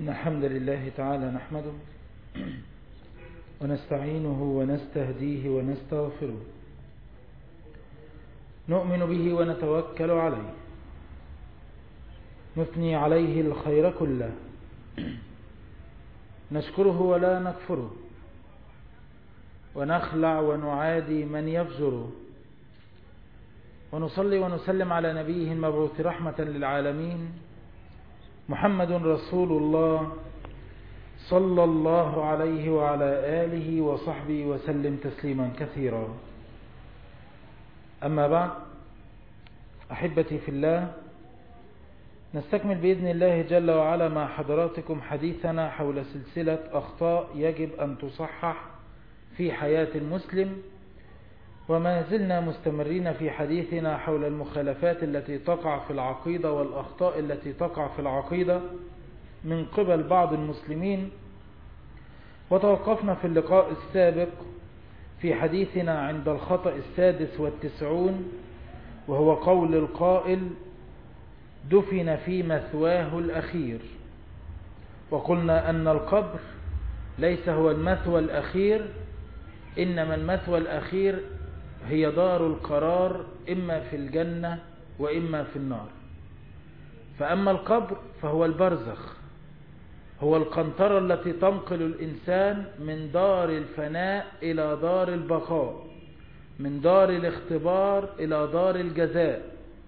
إن الحمد لله تعالى نحمده ونستعينه ونستهديه ونستغفره نؤمن به ونتوكل عليه نثني عليه الخير كله نشكره ولا نكفره ونخلع ونعادي من يفجره ونصلي ونسلم على نبيه المبعوث رحمة للعالمين محمد رسول الله صلى الله عليه وعلى آله وصحبه وسلم تسليما كثيرا أما بعد أحبتي في الله نستكمل بإذن الله جل وعلا مع حضراتكم حديثنا حول سلسلة أخطاء يجب أن تصحح في حياة المسلم وما زلنا مستمرين في حديثنا حول المخالفات التي تقع في العقيدة والأخطاء التي تقع في العقيدة من قبل بعض المسلمين وتوقفنا في اللقاء السابق في حديثنا عند الخطأ السادس والتسعون وهو قول القائل دفن في مثواه الأخير وقلنا أن القبر ليس هو المثوى الأخير إنما المثوى الأخير هي دار القرار إما في الجنة وإما في النار فأما القبر فهو البرزخ هو القنطرة التي تنقل الإنسان من دار الفناء إلى دار البقاء من دار الاختبار إلى دار الجزاء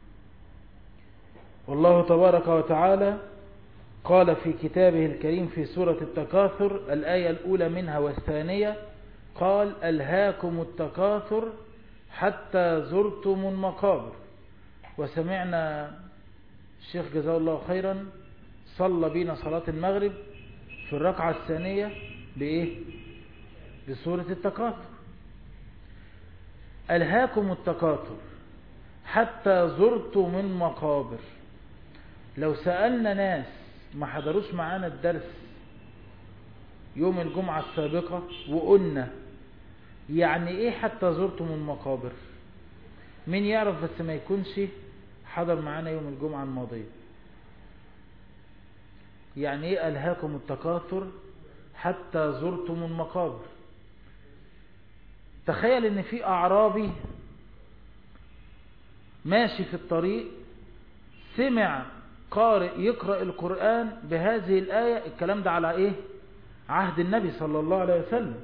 والله تبارك وتعالى قال في كتابه الكريم في سورة التكاثر الآية الأولى منها والثانية قال ألهاكم التكاثر حتى زرتم المقابر وسمعنا الشيخ جزاه الله خيرا صلى بنا صلاة المغرب في الركعة الثانية بإيه بسورة التكاثر ألهاكم التكاثر حتى زرتم المقابر لو سألنا ناس ما حضروش معانا الدرس يوم الجمعة السابقة وقلنا يعني ايه حتى زرتم المقابر مين يعرف بس ما يكونش حضر معانا يوم الجمعة الماضية يعني ايه ألهاكم التكاثر حتى زرتم المقابر تخيل ان في اعرابي ماشي في الطريق سمع قارئ يقرأ القرآن بهذه الآية الكلام ده على ايه عهد النبي صلى الله عليه وسلم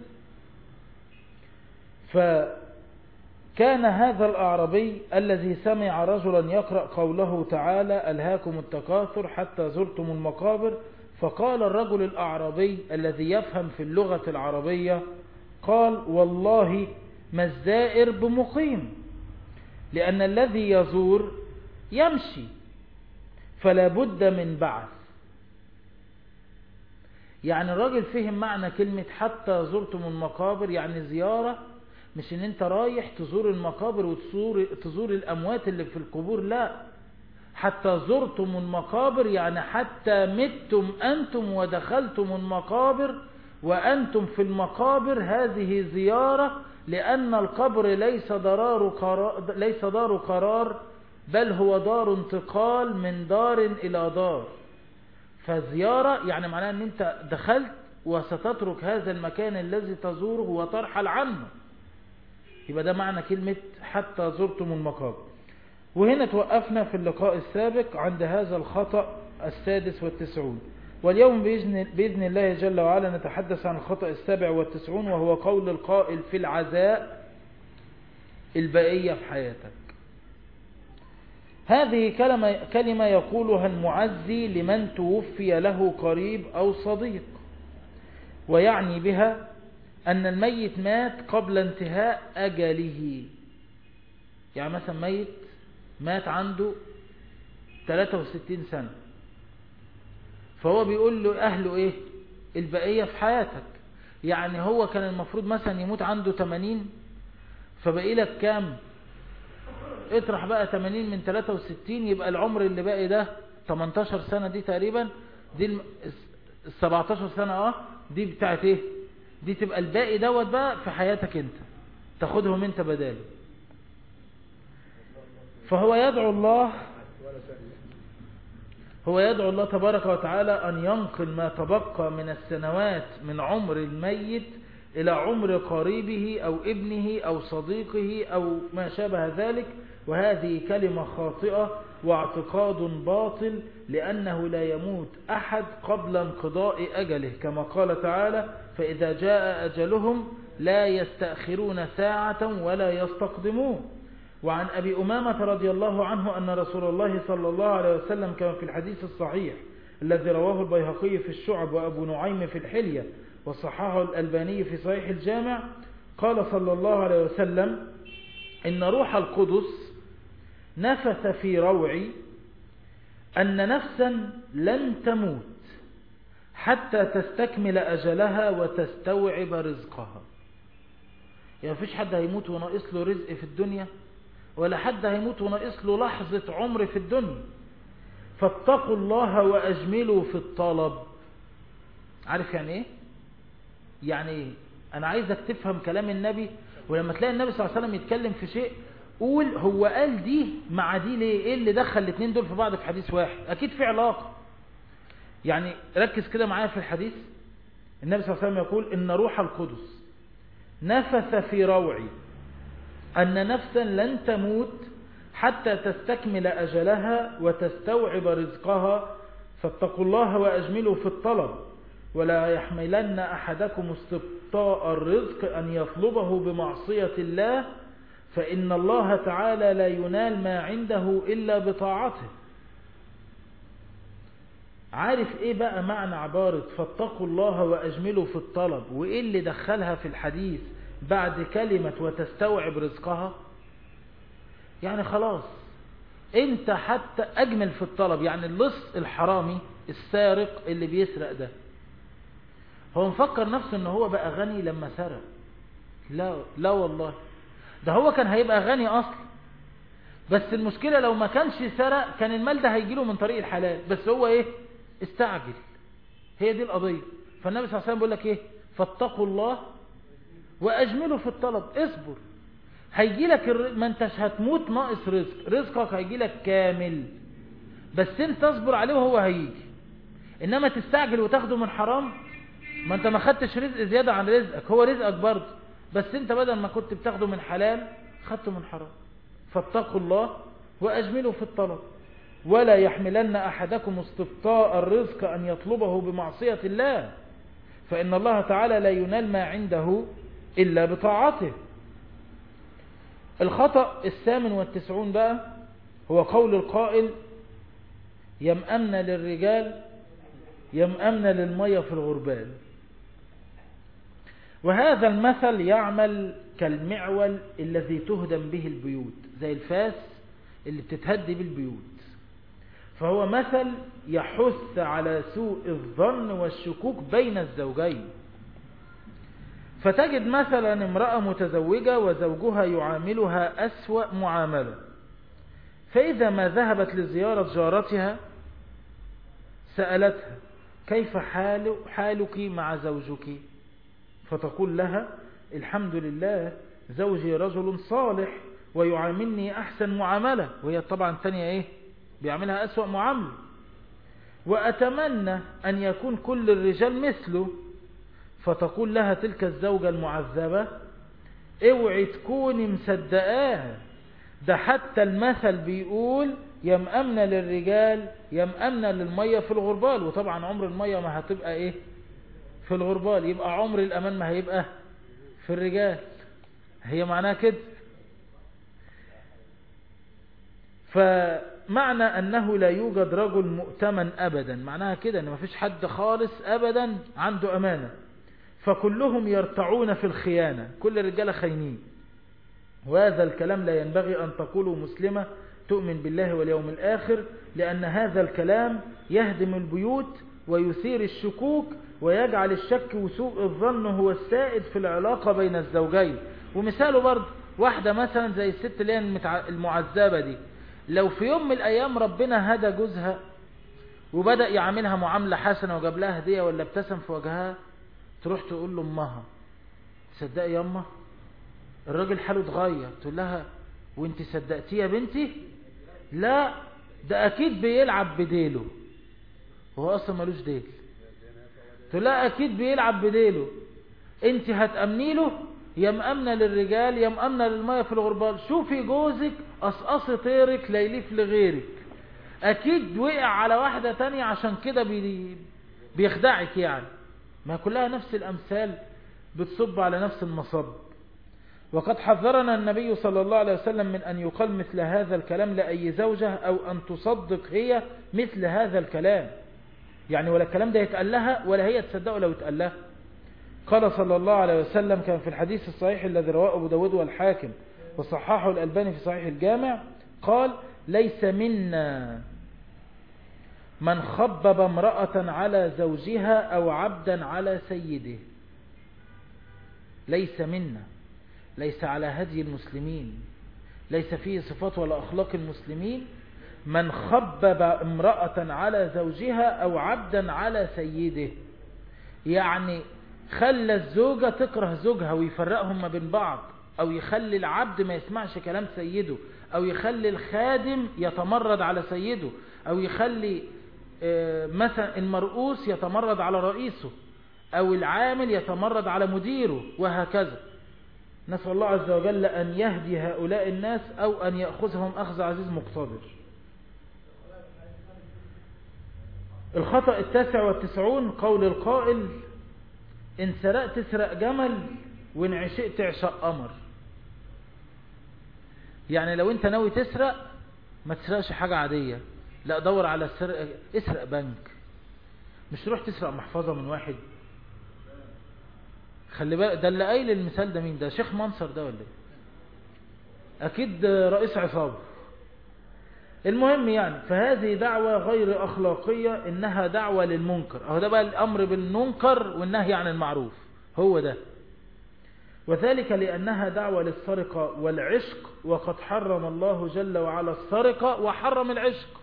فكان هذا الأعربي الذي سمع رجلا يقرأ قوله تعالى ألهاكم التكاثر حتى زرتم المقابر فقال الرجل الأعربي الذي يفهم في اللغة العربية قال والله ما الزائر بمقيم لأن الذي يزور يمشي فلا بد من بعث يعني الراجل فهم معنى كلمة حتى زرتم المقابر يعني زيارة مش ان انت رايح تزور المقابر وتزور تزور الاموات اللي في القبور لا حتى زرتم المقابر يعني حتى متم انتم ودخلتم المقابر وانتم في المقابر هذه زيارة لان القبر ليس دار قرار, ليس دار قرار بل هو دار انتقال من دار الى دار فزيارة يعني معناها ان انت دخلت وستترك هذا المكان الذي تزوره وترحل عنه يبقى ده معنى كلمة حتى زرتم المقابر وهنا توقفنا في اللقاء السابق عند هذا الخطأ السادس والتسعون واليوم بإذن, بإذن الله جل وعلا نتحدث عن الخطأ السابع والتسعون وهو قول القائل في العزاء البقية في حياتك هذه كلمة, كلمة يقولها المعزي لمن توفي له قريب أو صديق ويعني بها أن الميت مات قبل انتهاء أجله يعني مثلا ميت مات عنده 63 سنة فهو بيقول له أهله إيه البقية في حياتك يعني هو كان المفروض مثلا يموت عنده 80 فبقي لك كام اطرح بقى 80 من 63 يبقى العمر اللي باقي ده 18 سنة دي تقريبا دي ال 17 سنة اه دي بتاعت ايه دي تبقى الباقي دوت بقى في حياتك انت تاخدهم انت بداله فهو يدعو الله هو يدعو الله تبارك وتعالى أن ينقل ما تبقى من السنوات من عمر الميت إلى عمر قريبه أو ابنه أو صديقه أو ما شابه ذلك وهذه كلمة خاطئة واعتقاد باطل لأنه لا يموت أحد قبل انقضاء أجله كما قال تعالى فإذا جاء أجلهم لا يستأخرون ساعة ولا يستقدمون وعن أبي أمامة رضي الله عنه أن رسول الله صلى الله عليه وسلم كما في الحديث الصحيح الذي رواه البيهقي في الشعب وأبو نعيم في الحلية وصححه الألباني في صحيح الجامع قال صلى الله عليه وسلم إن روح القدس نفث في روعي أن نفسا لن تموت حتى تستكمل أجلها وتستوعب رزقها يعني فيش حد هيموت وناقص له رزق في الدنيا ولا حد هيموت وناقص له لحظة عمر في الدنيا فاتقوا الله وأجملوا في الطلب عارف يعني ايه يعني ايه انا عايزك تفهم كلام النبي ولما تلاقي النبي صلى الله عليه وسلم يتكلم في شيء قول هو قال دي مع دي ليه ايه اللي دخل الاثنين دول في بعض في حديث واحد اكيد في علاقة يعني ركز كده معايا في الحديث النبي صلى الله عليه وسلم يقول ان روح القدس نفث في روعي أن نفسا لن تموت حتى تستكمل أجلها وتستوعب رزقها فاتقوا الله وأجملوا في الطلب ولا يحملن أحدكم استبطاء الرزق أن يطلبه بمعصية الله فإن الله تعالى لا ينال ما عنده إلا بطاعته عارف ايه بقى معنى عبارة فاتقوا الله وأجملوا في الطلب وايه اللي دخلها في الحديث بعد كلمة وتستوعب رزقها يعني خلاص انت حتى اجمل في الطلب يعني اللص الحرامي السارق اللي بيسرق ده هو مفكر نفسه ان هو بقى غني لما سرق لا لا والله ده هو كان هيبقى غني اصلا بس المشكلة لو ما كانش سرق كان المال ده هيجيله من طريق الحلال بس هو ايه استعجل هي دي القضية فالنبي صلى الله عليه وسلم بيقول لك ايه فاتقوا الله واجملوا في الطلب اصبر هيجي لك الر... ما انتش هتموت ناقص رزق رزقك هيجي لك كامل بس انت اصبر عليه وهو هيجي انما تستعجل وتاخده من حرام ما انت ما خدتش رزق زيادة عن رزقك هو رزقك برضه بس انت بدل ما كنت بتاخده من حلال خدته من حرام فاتقوا الله واجملوا في الطلب ولا يحملن احدكم استبطاء الرزق ان يطلبه بمعصية الله فان الله تعالى لا ينال ما عنده إلا بطاعته الخطأ الثامن والتسعون بقى هو قول القائل يمأمن للرجال يمأمن للمية في الغربال وهذا المثل يعمل كالمعول الذي تهدم به البيوت زي الفاس اللي بتتهدي بالبيوت فهو مثل يحث على سوء الظن والشكوك بين الزوجين فتجد مثلا امرأة متزوجة وزوجها يعاملها أسوأ معاملة فإذا ما ذهبت لزيارة جارتها سألتها كيف حال حالك مع زوجك فتقول لها الحمد لله زوجي رجل صالح ويعاملني أحسن معاملة وهي طبعا ثانية إيه بيعملها أسوأ معاملة وأتمنى أن يكون كل الرجال مثله فتقول لها تلك الزوجة المعذبة اوعي تكوني مصدقاها ده حتى المثل بيقول يمأمن للرجال يمأمن للمية في الغربال وطبعا عمر المية ما هتبقى ايه في الغربال يبقى عمر الأمان ما هيبقى في الرجال هي معناها كده فمعنى أنه لا يوجد رجل مؤتمن أبدا معناها كده أن ما فيش حد خالص أبدا عنده أمانة فكلهم يرتعون في الخيانة كل الرجال خاينين وهذا الكلام لا ينبغي أن تقوله مسلمة تؤمن بالله واليوم الآخر لأن هذا الكلام يهدم البيوت ويثير الشكوك ويجعل الشك وسوء الظن هو السائد في العلاقة بين الزوجين ومثاله برضه واحدة مثلا زي الست اللي هي المعذبة دي لو في يوم من الأيام ربنا هدى جوزها وبدأ يعاملها معاملة حسنة وجاب لها هدية ولا ابتسم في وجهها تروح تقول له امها تصدقي يا امه الراجل حاله اتغير تقول لها وانت صدقتيه يا بنتي لا ده اكيد بيلعب بديله وهو اصلا ملوش ديل تقول لا اكيد بيلعب بديله انت هتأمني له يا مأمنة للرجال يا مأمنة للمية في الغربال شوفي جوزك قصقصي طيرك ليليف لغيرك اكيد وقع على واحدة تانية عشان كده بي... بيخدعك يعني ما كلها نفس الامثال بتصب على نفس المصب وقد حذرنا النبي صلى الله عليه وسلم من أن يقال مثل هذا الكلام لأي زوجة أو أن تصدق هي مثل هذا الكلام يعني ولا الكلام ده يتقال لها ولا هي تصدقه لو يتقال لها قال صلى الله عليه وسلم كان في الحديث الصحيح الذي رواه أبو داود والحاكم وصححه الألباني في صحيح الجامع قال ليس منا من خبب امرأة على زوجها أو عبدا على سيده ليس منا ليس على هدي المسلمين ليس فيه صفات ولا أخلاق المسلمين من خبب امرأة على زوجها أو عبدا على سيده يعني خلى الزوجة تكره زوجها ويفرقهم ما بين بعض أو يخلي العبد ما يسمعش كلام سيده أو يخلي الخادم يتمرد على سيده أو يخلي مثلا المرؤوس يتمرد على رئيسه أو العامل يتمرد على مديره وهكذا نسأل الله عز وجل أن يهدي هؤلاء الناس أو أن يأخذهم أخذ عزيز مقتدر الخطأ التاسع والتسعون قول القائل إن سرقت تسرق جمل وإن عشقت عشق قمر يعني لو أنت ناوي تسرق ما تسرقش حاجة عادية لا دور على السرقة اسرق بنك مش تروح تسرق محفظة من واحد خلي بالك ده اللي قايل المثال ده مين ده شيخ منصر ده ولا ايه اكيد رئيس عصابه المهم يعني فهذه دعوة غير أخلاقية إنها دعوة للمنكر أهو ده بقى الأمر بالمنكر والنهي عن المعروف هو ده وذلك لأنها دعوة للسرقة والعشق وقد حرم الله جل وعلا السرقة وحرم العشق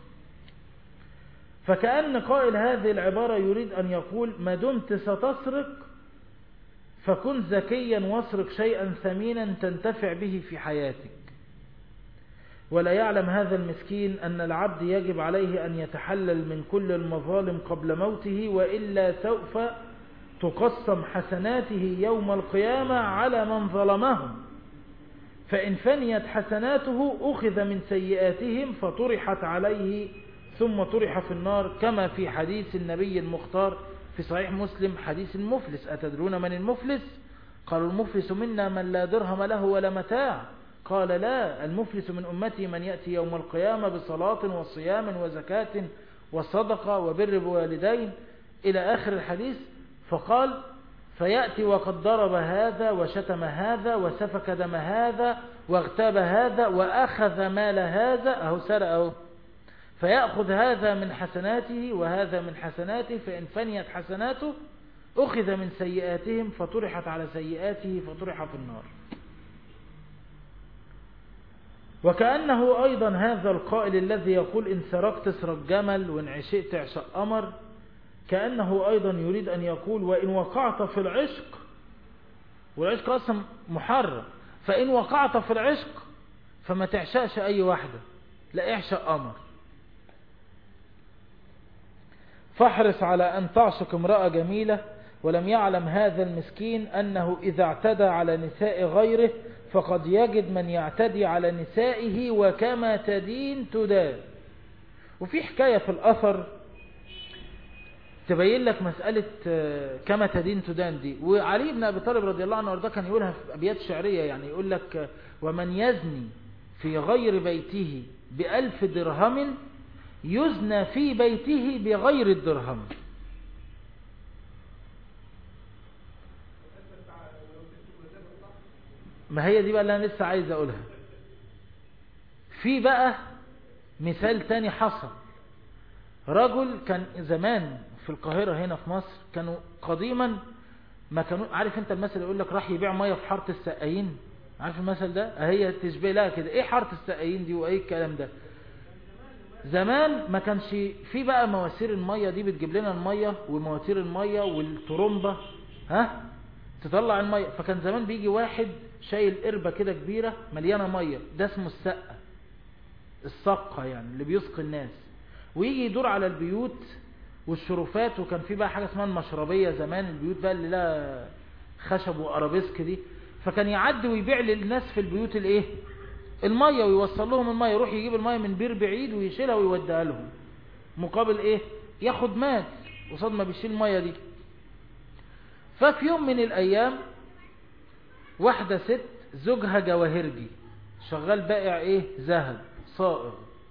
فكأن قائل هذه العبارة يريد أن يقول ما دمت ستسرق فكن ذكيا واسرق شيئا ثمينا تنتفع به في حياتك ولا يعلم هذا المسكين أن العبد يجب عليه أن يتحلل من كل المظالم قبل موته وإلا سوف تقسم حسناته يوم القيامة على من ظلمهم فإن فنيت حسناته أخذ من سيئاتهم فطرحت عليه ثم طرح في النار كما في حديث النبي المختار في صحيح مسلم حديث المفلس أتدرون من المفلس قالوا المفلس منا من لا درهم له ولا متاع قال لا المفلس من أمتي من يأتي يوم القيامة بصلاة وصيام وزكاة وصدقة وبر بوالدين إلى آخر الحديث فقال فيأتي وقد ضرب هذا وشتم هذا وسفك دم هذا واغتاب هذا وأخذ مال هذا أهو سرقه فيأخذ هذا من حسناته وهذا من حسناته فإن فنيت حسناته أخذ من سيئاتهم فطرحت على سيئاته فطرح في النار وكأنه أيضا هذا القائل الذي يقول إن سرقت اسرق جمل وإن عشقت عشق قمر كأنه أيضا يريد أن يقول وإن وقعت في العشق والعشق أصلا محرم فإن وقعت في العشق فما تعشقش أي واحدة لا اعشق قمر فاحرص على أن تعشق امرأة جميلة ولم يعلم هذا المسكين أنه إذا اعتدى على نساء غيره فقد يجد من يعتدي على نسائه وكما تدين تدان وفي حكاية في الأثر تبين لك مسألة كما تدين تدان دي وعلي بن أبي طالب رضي الله عنه وارضاه كان يقولها في أبيات شعرية يعني يقول لك ومن يزني في غير بيته بألف درهم يزنى في بيته بغير الدرهم ما هي دي بقى اللي أنا لسه عايز أقولها في بقى مثال تاني حصل رجل كان زمان في القاهرة هنا في مصر كانوا قديما ما كانوا عارف انت المثل يقول لك راح يبيع مية في حارة السقايين عارف المثل ده هي تشبه لها كده ايه حارة السقايين دي وايه الكلام ده زمان ما كانش في بقى مواسير المية دي بتجيب لنا المية ومواسير المية والترمبة ها تطلع المية فكان زمان بيجي واحد شايل قربة كده كبيرة مليانة مية ده اسمه السقة السقة يعني اللي بيسقي الناس ويجي يدور على البيوت والشرفات وكان في بقى حاجة اسمها المشربية زمان البيوت بقى اللي لها خشب وارابيسك دي فكان يعدي ويبيع للناس في البيوت الايه المية ويوصل لهم المية يروح يجيب المية من بير بعيد ويشيلها ويوديها لهم مقابل ايه ياخد مات قصاد ما بيشيل المية دي ففي يوم من الايام واحدة ست زوجها جواهرجي شغال بائع ايه ذهب صائغ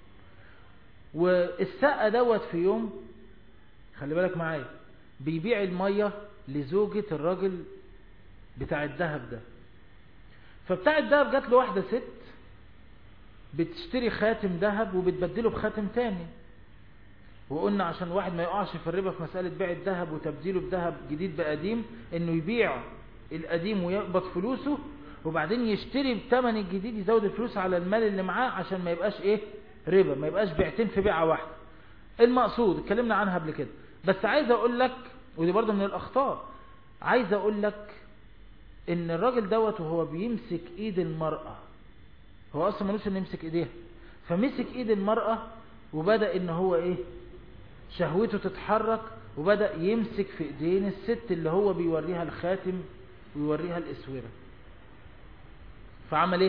والسقة دوت في يوم خلي بالك معايا بيبيع المية لزوجة الراجل بتاع الذهب ده فبتاع الذهب جات له واحدة ست بتشتري خاتم ذهب وبتبدله بخاتم تاني وقلنا عشان واحد ما يقعش في الربا في مسألة بيع الذهب وتبديله بذهب جديد بقديم انه يبيع القديم ويقبض فلوسه وبعدين يشتري بثمن الجديد يزود الفلوس على المال اللي معاه عشان ما يبقاش ايه ربا ما يبقاش بيعتين في بيعة واحدة المقصود اتكلمنا عنها قبل كده بس عايز اقول لك ودي برضه من الاخطاء عايز اقول لك ان الراجل دوت وهو بيمسك ايد المرأة هو اصلا ملوش انه يمسك ايديها فمسك ايد المرأة وبدأ ان هو ايه شهوته تتحرك وبدأ يمسك في ايدين الست اللي هو بيوريها الخاتم ويوريها الاسورة فعمل ايه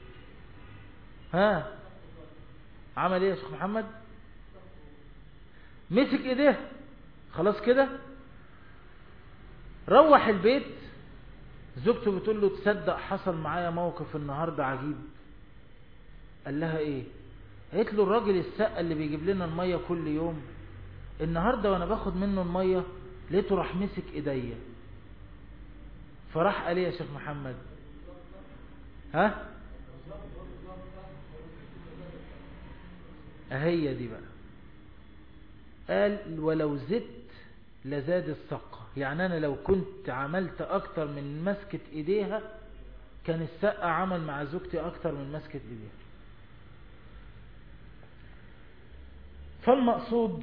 ها عمل ايه يا شيخ محمد مسك ايديها خلاص كده روح البيت زوجته بتقول له تصدق حصل معايا موقف النهاردة عجيب قال لها ايه قالت له الراجل السقة اللي بيجيب لنا المية كل يوم النهاردة وانا باخد منه المية لقيته راح مسك ايديا فراح قال ايه يا شيخ محمد ها اهي دي بقى قال ولو زدت لزاد السقة يعني انا لو كنت عملت اكتر من مسكة ايديها كان السقة عمل مع زوجتي اكتر من مسكة ايديها فالمقصود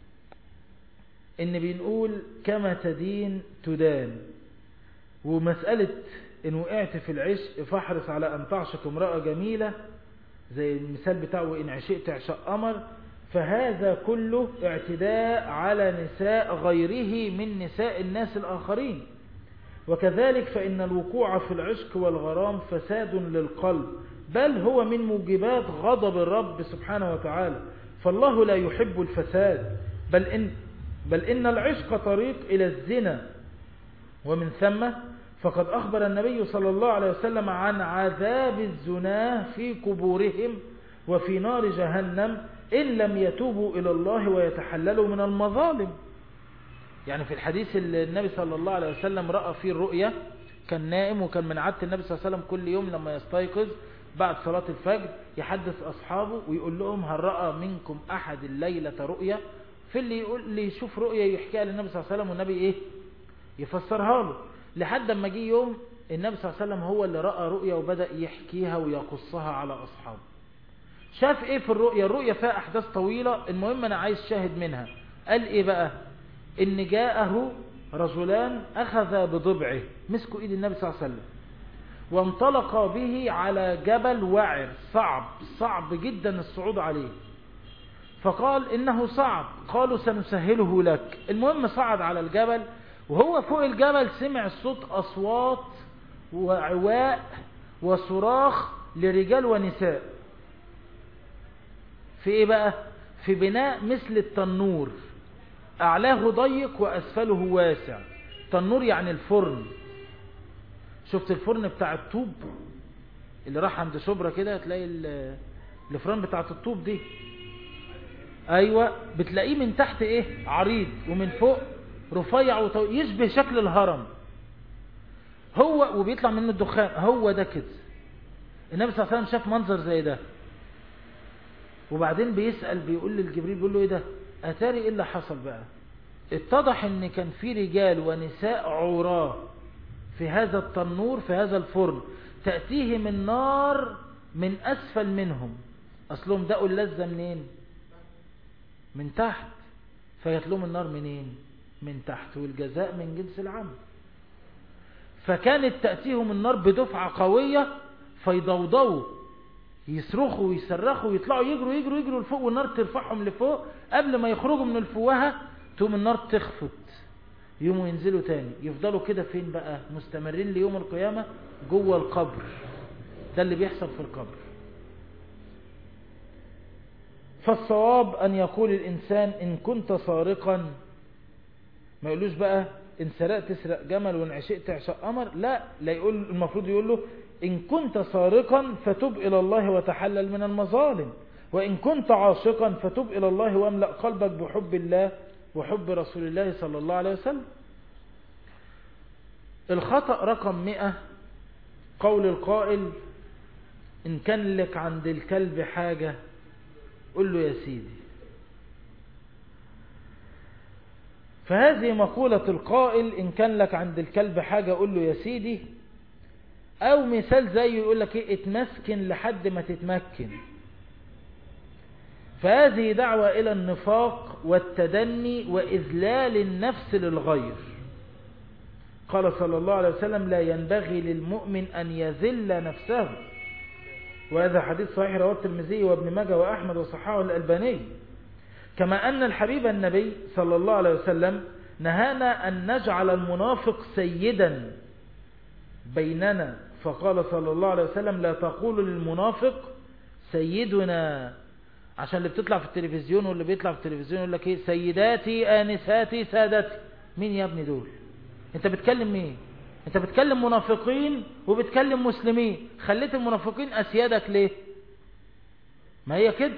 ان بنقول كما تدين تدان ومسألة ان وقعت في العشق فاحرص على ان تعشق امرأة جميلة زي المثال بتاعه ان عشقت عشق قمر فهذا كله اعتداء على نساء غيره من نساء الناس الآخرين وكذلك فإن الوقوع في العشق والغرام فساد للقلب بل هو من موجبات غضب الرب سبحانه وتعالى فالله لا يحب الفساد بل إن, بل إن العشق طريق إلى الزنا ومن ثم فقد أخبر النبي صلى الله عليه وسلم عن عذاب الزناه في قبورهم وفي نار جهنم إن لم يتوبوا إلى الله ويتحللوا من المظالم يعني في الحديث اللي النبي صلى الله عليه وسلم رأى فيه الرؤية كان نائم وكان من عادة النبي صلى الله عليه وسلم كل يوم لما يستيقظ بعد صلاة الفجر يحدث أصحابه ويقول لهم هل رأى منكم أحد الليلة رؤية في اللي يقول اللي يشوف رؤية يحكيها للنبي صلى الله عليه وسلم والنبي إيه يفسرها له لحد ما جه يوم النبي صلى الله عليه وسلم هو اللي رأى رؤية وبدأ يحكيها ويقصها على أصحابه شاف ايه في الرؤية الرؤية فيها احداث طويلة المهم انا عايز شاهد منها قال ايه بقى ان جاءه رجلان اخذ بضبعه مسكوا ايد النبي صلى الله عليه وسلم وانطلقا به على جبل وعر صعب صعب جدا الصعود عليه فقال انه صعب قالوا سنسهله لك المهم صعد على الجبل وهو فوق الجبل سمع صوت اصوات وعواء وصراخ لرجال ونساء في ايه بقى في بناء مثل التنور اعلاه ضيق واسفله واسع تنور يعني الفرن شفت الفرن بتاع الطوب اللي راح عند شبرا كده تلاقي الفرن بتاعت الطوب دي ايوه بتلاقيه من تحت ايه عريض ومن فوق رفيع وطو... يشبه شكل الهرم هو وبيطلع منه الدخان هو ده كده النبي صلى الله عليه وسلم شاف منظر زي ده وبعدين بيسأل بيقول للجبريل بيقول له ايه ده اتاري ايه اللي حصل بقى اتضح ان كان في رجال ونساء عوراه في هذا التنور في هذا الفرن تأتيهم النار من اسفل منهم اصلهم دقوا اللذة منين من تحت فجت لهم النار منين من تحت والجزاء من جنس العمل فكانت تأتيهم النار بدفعة قوية فيضوضوا يصرخوا ويصرخوا ويطلعوا يجروا يجروا يجروا لفوق والنار ترفعهم لفوق قبل ما يخرجوا من الفوهة تقوم النار تخفت يوموا ينزلوا تاني يفضلوا كده فين بقى مستمرين ليوم القيامة جوه القبر ده اللي بيحصل في القبر فالصواب أن يقول الإنسان إن كنت سارقا ما يقولوش بقى إن سرقت تسرق جمل وإن عشقت عشق قمر لا لا يقول المفروض يقول له إن كنت سارقا فتب إلى الله وتحلل من المظالم وإن كنت عاشقا فتب إلى الله واملأ قلبك بحب الله وحب رسول الله صلى الله عليه وسلم الخطأ رقم مئة قول القائل إن كان لك عند الكلب حاجة قل له يا سيدي فهذه مقولة القائل إن كان لك عند الكلب حاجة قل له يا سيدي أو مثال زيه يقول لك إيه اتمسكن لحد ما تتمكن فهذه دعوة إلى النفاق والتدني وإذلال النفس للغير قال صلى الله عليه وسلم لا ينبغي للمؤمن أن يذل نفسه وهذا حديث صحيح رواه الترمذي وابن ماجه وأحمد وصححه الألباني كما أن الحبيب النبي صلى الله عليه وسلم نهانا أن نجعل المنافق سيدا بيننا فقال صلى الله عليه وسلم لا تقول للمنافق سيدنا عشان اللي بتطلع في التلفزيون واللي بيطلع في التلفزيون يقول لك ايه سيداتي آنساتي سادتي مين يا ابني دول انت بتكلم مين انت بتكلم منافقين وبتكلم مسلمين خليت المنافقين اسيادك ليه ما هي كده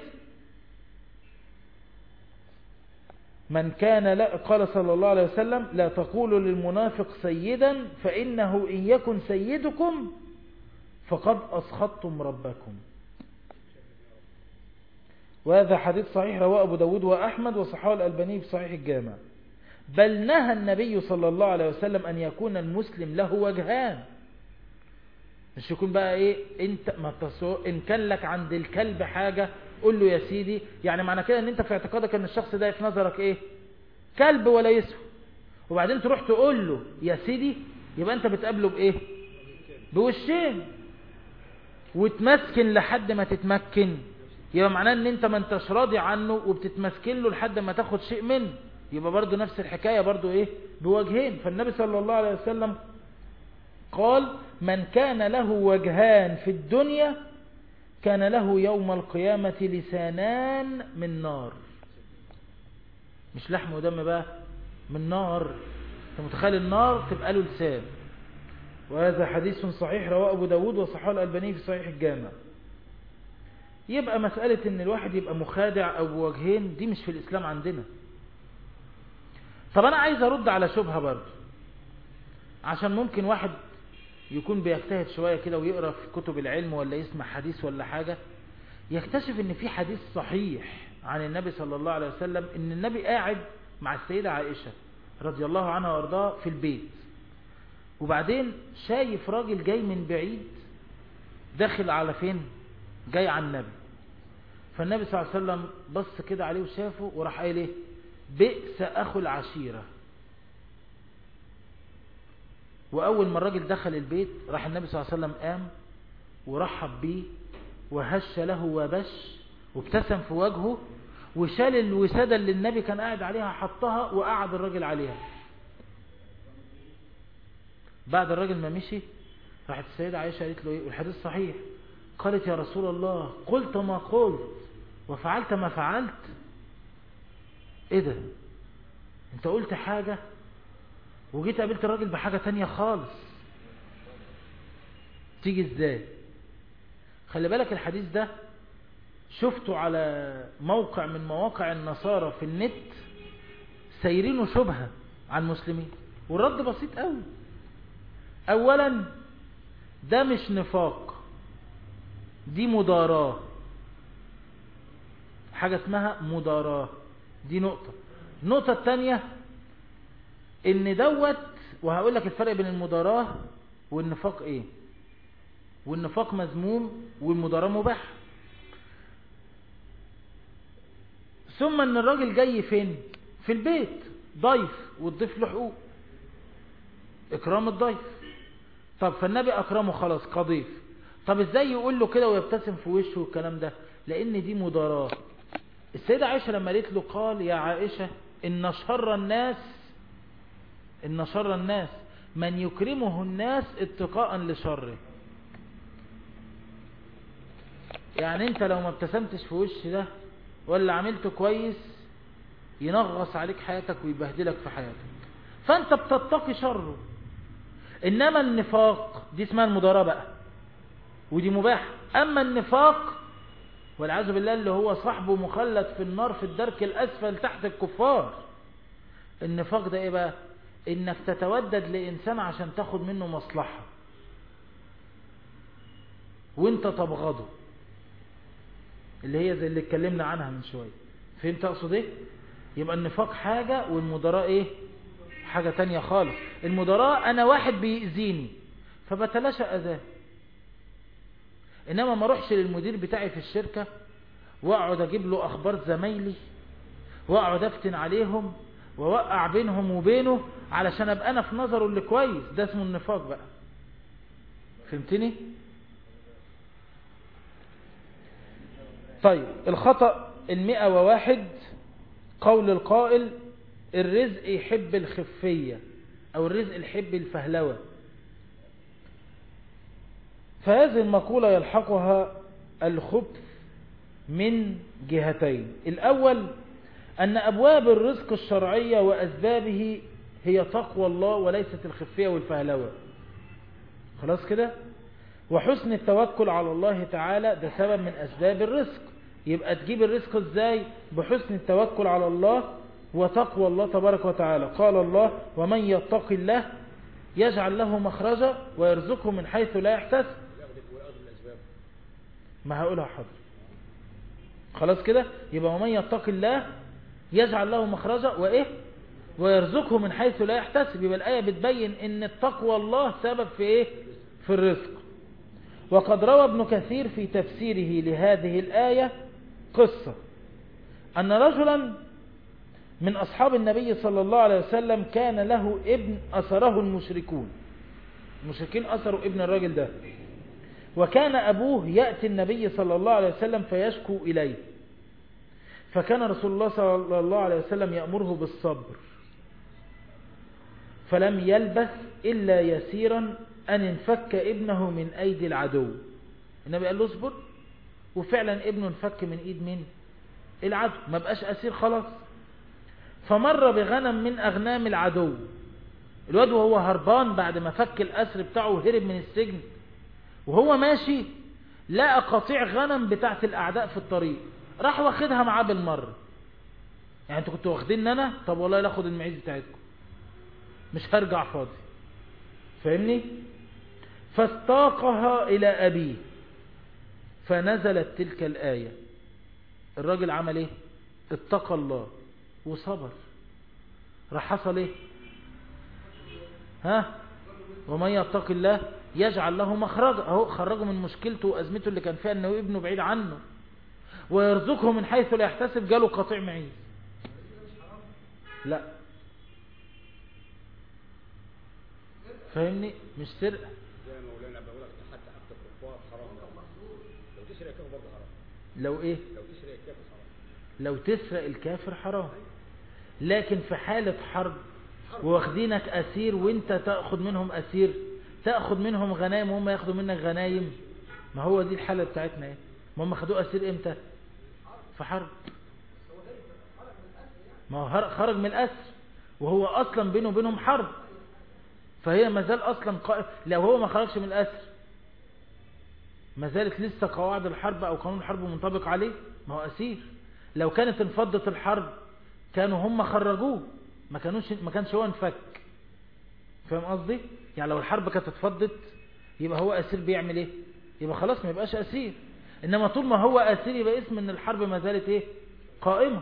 من كان لا قال صلى الله عليه وسلم لا تقولوا للمنافق سيدا فإنه إن يكن سيدكم فقد أسخطتم ربكم وهذا حديث صحيح رواه أبو داود وأحمد وصحاه الألباني في صحيح الجامع بل نهى النبي صلى الله عليه وسلم أن يكون المسلم له وجهان مش يكون بقى ايه انت ما تصو... ان كان لك عند الكلب حاجة قول له يا سيدي يعني معنى كده ان انت في اعتقادك ان الشخص ده في نظرك ايه كلب ولا يسوى وبعدين تروح تقول له يا سيدي يبقى انت بتقابله بايه بوشين وتمسكن لحد ما تتمكن يبقى معناه ان انت ما انتش راضي عنه وبتتمسكن له لحد ما تاخد شيء منه يبقى برضو نفس الحكاية برضو ايه بوجهين فالنبي صلى الله عليه وسلم قال من كان له وجهان في الدنيا كان له يوم القيامة لسانان من نار مش لحم ودم بقى من نار انت متخيل النار تبقى له لسان وهذا حديث صحيح رواه أبو داود وصحاه الألباني في صحيح الجامع يبقى مسألة ان الواحد يبقى مخادع او بوجهين دي مش في الاسلام عندنا طب انا عايز ارد على شبهة برضه عشان ممكن واحد يكون بيجتهد شوية كده ويقرأ في كتب العلم ولا يسمع حديث ولا حاجة يكتشف ان في حديث صحيح عن النبي صلى الله عليه وسلم ان النبي قاعد مع السيدة عائشة رضي الله عنها وارضاها في البيت وبعدين شايف راجل جاي من بعيد داخل على فين جاي على النبي فالنبي صلى الله عليه وسلم بص كده عليه وشافه وراح قايل ايه بئس اخو العشيره وأول ما الراجل دخل البيت راح النبي صلى الله عليه وسلم قام ورحب بيه وهش له وبش وابتسم في وجهه وشال الوسادة اللي النبي كان قاعد عليها حطها وقعد الراجل عليها بعد الراجل ما مشي راحت السيدة عائشة قالت له ايه والحديث صحيح قالت يا رسول الله قلت ما قلت وفعلت ما فعلت ايه ده انت قلت حاجة وجيت قابلت الراجل بحاجة تانية خالص تيجي ازاي خلي بالك الحديث ده شفته على موقع من مواقع النصارى في النت سايرينه شبهة عن المسلمين والرد بسيط قوي اولا ده مش نفاق دي مداراة حاجة اسمها مداراة دي نقطة النقطة التانية ان دوت وهقول لك الفرق بين المداراة والنفاق ايه والنفاق مذموم والمداراة مباح ثم ان الراجل جاي فين في البيت ضيف والضيف له حقوق اكرام الضيف طب فالنبي اكرمه خلاص كضيف طب ازاي يقول له كده ويبتسم في وشه والكلام ده لان دي مداراة السيدة عائشة لما قالت له قال يا عائشة إن شر الناس إن شر الناس من يكرمه الناس اتقاء لشره يعني انت لو ما ابتسمتش في وش ده ولا عملته كويس ينغص عليك حياتك ويبهدلك في حياتك فانت بتتقي شره انما النفاق دي اسمها المضاربة بقى ودي مباح اما النفاق والعياذ بالله اللي هو صاحبه مخلد في النار في الدرك الاسفل تحت الكفار النفاق ده ايه بقى انك تتودد لانسان عشان تاخد منه مصلحة وانت تبغضه اللي هي زي اللي اتكلمنا عنها من شوية فهمت اقصد ايه يبقى النفاق حاجة والمدراء ايه حاجة تانية خالص المدراء انا واحد بيأذيني فبتلاشى اذاه انما ما اروحش للمدير بتاعي في الشركة واقعد اجيب له اخبار زمايلي واقعد افتن عليهم ووقع بينهم وبينه علشان ابقى انا في نظره اللي كويس ده اسمه النفاق بقى فهمتني طيب الخطأ المئة وواحد قول القائل الرزق يحب الخفية او الرزق يحب الفهلوة فهذه المقولة يلحقها الخبث من جهتين الأول أن أبواب الرزق الشرعية وأسبابه هي تقوى الله وليست الخفية والفهلوة خلاص كده وحسن التوكل على الله تعالى ده سبب من أسباب الرزق يبقى تجيب الرزق ازاي بحسن التوكل على الله وتقوى الله تبارك وتعالى قال الله ومن يتق الله يجعل له مخرجا ويرزقه من حيث لا يحتسب ما هقولها حاضر خلاص كده يبقى ومن يتق الله يجعل له مخرجا وايه ويرزقه من حيث لا يحتسب يبقى الآية بتبين ان التقوى الله سبب في ايه في الرزق وقد روى ابن كثير في تفسيره لهذه الآية قصة أن رجلا من أصحاب النبي صلى الله عليه وسلم كان له ابن أسره المشركون المشركين أسروا ابن الراجل ده وكان أبوه يأتي النبي صلى الله عليه وسلم فيشكو إليه فكان رسول الله صلى الله عليه وسلم يأمره بالصبر فلم يلبث إلا يسيرا أن انفك ابنه من أيدي العدو النبي قال له اصبر وفعلا ابنه انفك من ايد مين العدو ما بقاش اسير خلاص فمر بغنم من اغنام العدو الواد وهو هربان بعد ما فك الاسر بتاعه وهرب من السجن وهو ماشي لقى قطيع غنم بتاعت الاعداء في الطريق راح واخدها معاه بالمرة يعني انتوا كنتوا واخدين انا طب والله لا اخد المعيز بتاعتكم مش هرجع فاضي فاهمني فاستاقها الى ابيه فنزلت تلك الآية الراجل عمل ايه اتقى الله وصبر راح حصل ايه ها ومن يتق الله يجعل له مخرجا اهو خرجه من مشكلته وازمته اللي كان فيها انه ابنه بعيد عنه ويرزقه من حيث لا يحتسب جاله قطيع معيز لا فاهمني مش سرقه زي ما مولانا بقول لك حتى حتى الكفار حرام لو تسرق الكافر برضه حرام لو ايه لو تسرق الكافر حرام لو تسرق الكافر حرام لكن في حالة حرب واخدينك أسير وانت تأخذ منهم أسير تأخذ منهم غنايم وهم ياخدوا منك غنايم ما هو دي الحالة بتاعتنا ايه ما هم خدوه أسير امتى في حرب ما هو خرج من الأسر وهو أصلا بينه وبينهم حرب فهي ما زال أصلا قائم لو هو ما خرجش من الأسر ما زالت لسه قواعد الحرب أو قانون الحرب منطبق عليه ما هو أسير لو كانت انفضت الحرب كانوا هم خرجوه ما كانوش ما كانش هو انفك فاهم قصدي يعني لو الحرب كانت اتفضت يبقى هو اسير بيعمل ايه يبقى خلاص ما يبقاش اسير انما طول ما هو اسير يبقى اسم ان الحرب ما زالت ايه قائمة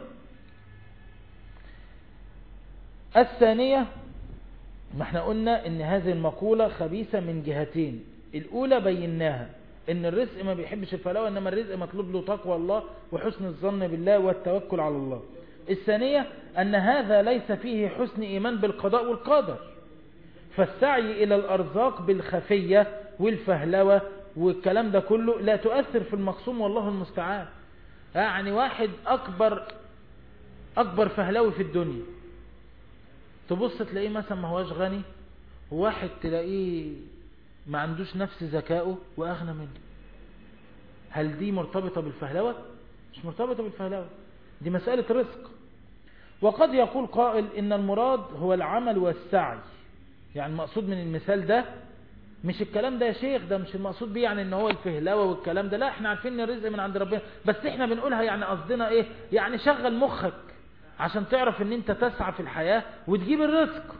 الثانية ما احنا قلنا ان هذه المقولة خبيثة من جهتين الاولى بيناها ان الرزق ما بيحبش الفلاوة انما الرزق مطلوب له تقوى الله وحسن الظن بالله والتوكل على الله الثانية ان هذا ليس فيه حسن ايمان بالقضاء والقدر فالسعي الى الارزاق بالخفية والفهلوة والكلام ده كله لا تؤثر في المقسوم والله المستعان يعني واحد اكبر اكبر فهلاوي في الدنيا تبص تلاقيه مثلا ما هواش غني وواحد تلاقيه ما عندوش نفس ذكائه واغنى منه هل دي مرتبطة بالفهلوة مش مرتبطة بالفهلوة دي مسألة رزق وقد يقول قائل ان المراد هو العمل والسعي يعني المقصود من المثال ده مش الكلام ده يا شيخ ده مش المقصود بيه يعني ان هو الفهلوة والكلام ده لا احنا عارفين ان الرزق من عند ربنا بس احنا بنقولها يعني قصدنا ايه يعني شغل مخك عشان تعرف ان انت تسعى في الحياة وتجيب الرزق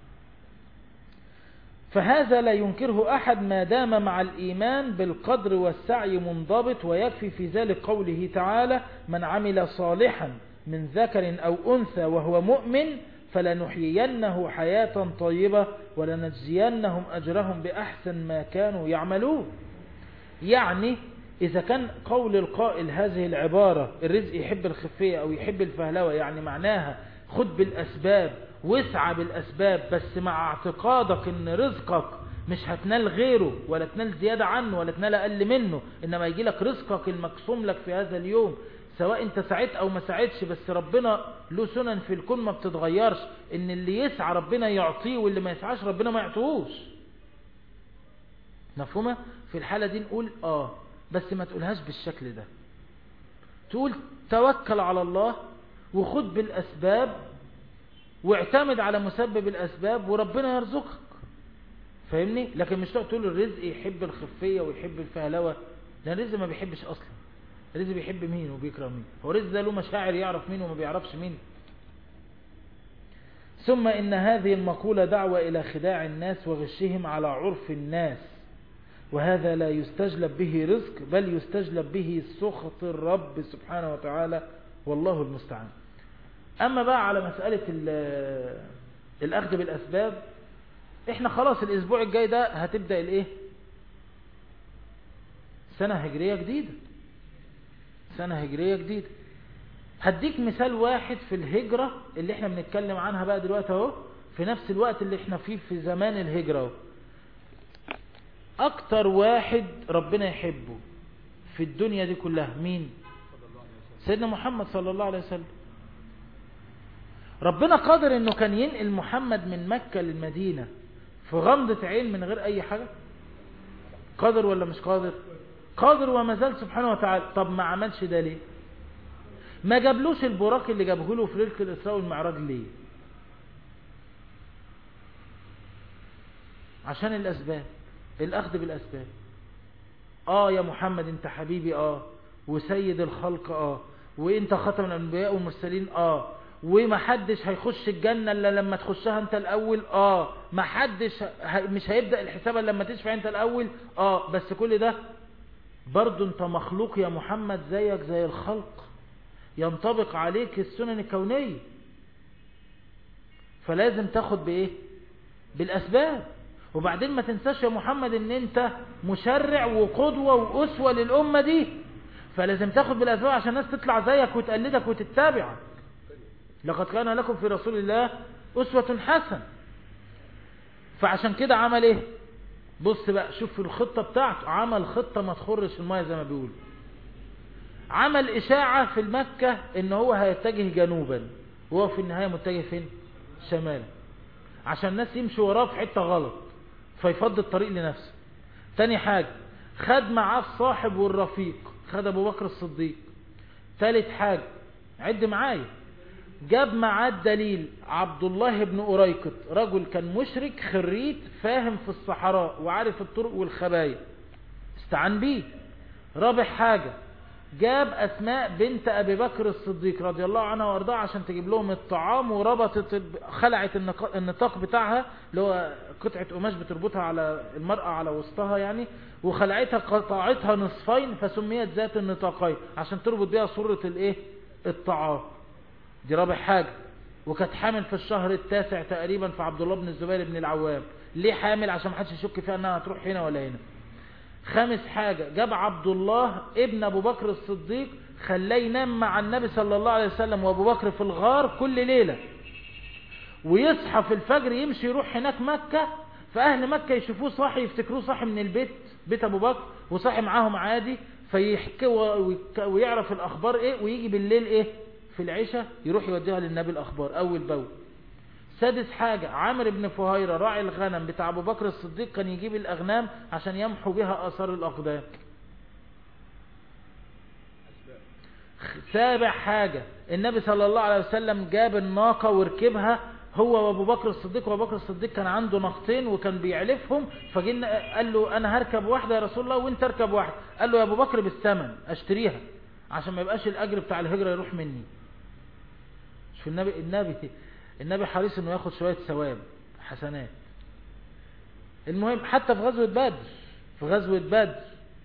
فهذا لا ينكره أحد ما دام مع الإيمان بالقدر والسعي منضبط ويكفي في ذلك قوله تعالى من عمل صالحا من ذكر أو أنثى وهو مؤمن فلنحيينه حياة طيبة ولنجزينهم أجرهم بأحسن ما كانوا يعملون يعني إذا كان قول القائل هذه العبارة الرزق يحب الخفية أو يحب الفهلوة يعني معناها خد بالأسباب واسعى بالأسباب بس مع اعتقادك ان رزقك مش هتنال غيره ولا تنال زيادة عنه ولا تنال أقل منه إنما يجي لك رزقك المقسوم لك في هذا اليوم سواء انت سعيت او ما سعيتش بس ربنا له سنن في الكون ما بتتغيرش ان اللي يسعى ربنا يعطيه واللي ما يسعاش ربنا ما يعطيهوش مفهومة في الحالة دي نقول اه بس ما تقولهاش بالشكل ده تقول توكل على الله وخد بالأسباب واعتمد على مسبب الأسباب وربنا يرزقك فاهمني لكن مش تقعد تقول الرزق يحب الخفية ويحب الفهلوة ده الرزق ما بيحبش أصلا الرزق بيحب مين وبيكره مين هو الرزق ده له مشاعر يعرف مين وما بيعرفش مين ثم إن هذه المقولة دعوة إلى خداع الناس وغشهم على عرف الناس وهذا لا يستجلب به رزق بل يستجلب به سخط الرب سبحانه وتعالى والله المستعان أما بقى على مسألة الأخذ بالأسباب احنا خلاص الأسبوع الجاي ده هتبدأ الايه سنة هجرية جديدة سنة هجرية جديدة هديك مثال واحد في الهجرة اللي احنا بنتكلم عنها بقى دلوقتي اهو في نفس الوقت اللي احنا فيه في زمان الهجرة اهو اكتر واحد ربنا يحبه في الدنيا دي كلها مين سيدنا محمد صلى الله عليه وسلم ربنا قادر انه كان ينقل محمد من مكة للمدينة في غمضة عين من غير اي حاجة قادر ولا مش قادر قادر وما زال سبحانه وتعالى طب ما عملش ده ليه ما جابلوش البراق اللي جابه له في ليلة الإسراء والمعراج ليه عشان الأسباب الأخذ بالأسباب آه يا محمد أنت حبيبي آه وسيد الخلق آه وأنت ختم الأنبياء والمرسلين آه ومحدش هيخش الجنة إلا لما تخشها أنت الأول آه محدش ه... مش هيبدأ الحساب لما تشفع أنت الأول آه بس كل ده برضو أنت مخلوق يا محمد زيك زي الخلق ينطبق عليك السنن الكونية فلازم تاخد بإيه بالأسباب وبعدين ما تنساش يا محمد ان انت مشرع وقدوة وأسوة للأمة دي فلازم تاخد بالأسباب عشان الناس تطلع زيك وتقلدك وتتابعك لقد كان لكم في رسول الله أسوة حسن فعشان كده عمل ايه بص بقى شوف الخطة بتاعته عمل خطة ما تخرش المية زي ما بيقول عمل إشاعة في المكة ان هو هيتجه جنوبا وهو في النهاية متجه فين شمالا عشان الناس يمشوا وراه في حتة غلط فيفضي الطريق لنفسه تاني حاجة خد معاه الصاحب والرفيق خد ابو بكر الصديق تالت حاجة عد معايا جاب معاه الدليل عبد الله بن أريكط رجل كان مشرك خريت فاهم في الصحراء وعارف الطرق والخبايا استعان بيه رابع حاجة جاب أسماء بنت أبي بكر الصديق رضي الله عنها وارضاها عشان تجيب لهم الطعام وربطت خلعت النطاق بتاعها اللي هو قطعة قماش بتربطها على المرأة على وسطها يعني وخلعتها قطعتها نصفين فسميت ذات النطاقين عشان تربط بيها صورة الايه الطعام دي رابع حاجة وكانت حامل في الشهر التاسع تقريبا في عبد الله بن الزبير بن العوام ليه حامل عشان محدش يشك فيها انها هتروح هنا ولا هنا خامس حاجة جاب عبد الله ابن ابو بكر الصديق خلاه ينام مع النبي صلى الله عليه وسلم وابو بكر في الغار كل ليلة ويصحى في الفجر يمشي يروح هناك مكة فاهل مكة يشوفوه صاحي يفتكروه صاحي من البيت بيت ابو بكر وصاحي معاهم عادي فيحكي ويعرف الاخبار ايه ويجي بالليل ايه في العشاء يروح يوديها للنبي الأخبار أول بول سادس حاجة عامر بن فهيرة راعي الغنم بتاع أبو بكر الصديق كان يجيب الأغنام عشان يمحو بها آثار الأقدام سابع حاجة النبي صلى الله عليه وسلم جاب الناقة وركبها هو وابو بكر الصديق وابو بكر الصديق كان عنده ناقتين وكان بيعلفهم فجينا قال له انا هركب واحدة يا رسول الله وانت اركب واحدة قال له يا ابو بكر بالثمن اشتريها عشان ما يبقاش الاجر بتاع الهجرة يروح مني شوف النبي النبي النبي حريص انه ياخد شوية ثواب حسنات المهم حتى في غزوة بدر في غزوة بدر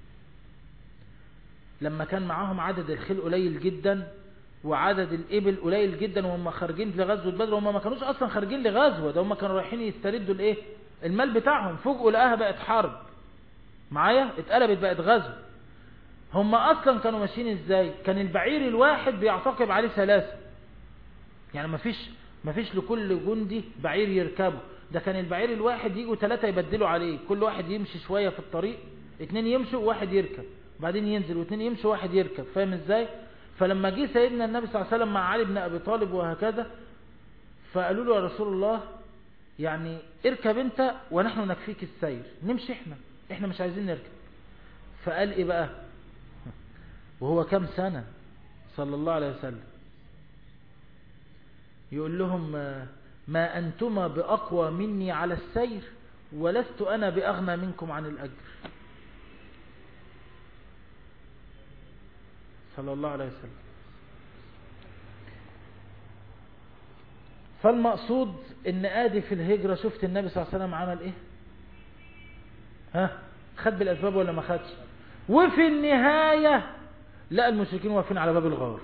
لما كان معاهم عدد الخيل قليل جدا وعدد الإبل قليل جدا وهم خارجين لغزوة بدر وهم ما كانوش أصلا خارجين لغزوة ده هم كانوا رايحين يستردوا الإيه المال بتاعهم فوجئوا لقاها بقت حرب معايا اتقلبت بقت غزوة هم أصلا كانوا ماشيين إزاي كان البعير الواحد بيعتقب عليه ثلاثة يعني ما فيش ما فيش لكل جندي بعير يركبه ده كان البعير الواحد يجوا ثلاثة يبدلوا عليه كل واحد يمشي شوية في الطريق اتنين يمشوا وواحد يركب بعدين ينزل واثنين يمشي واحد يركب فاهم ازاي فلما جه سيدنا النبي صلى الله عليه وسلم مع علي بن ابي طالب وهكذا فقالوا له يا رسول الله يعني اركب انت ونحن نكفيك السير نمشي احنا احنا مش عايزين نركب فقال ايه بقى وهو كم سنة صلى الله عليه وسلم يقول لهم ما أنتما بأقوى مني على السير ولست أنا بأغنى منكم عن الأجر صلى الله عليه وسلم فالمقصود ان ادي في الهجرة شفت النبي صلى الله عليه وسلم عمل ايه ها خد بالاسباب ولا ما خدش وفي النهاية لقى المشركين واقفين على باب الغار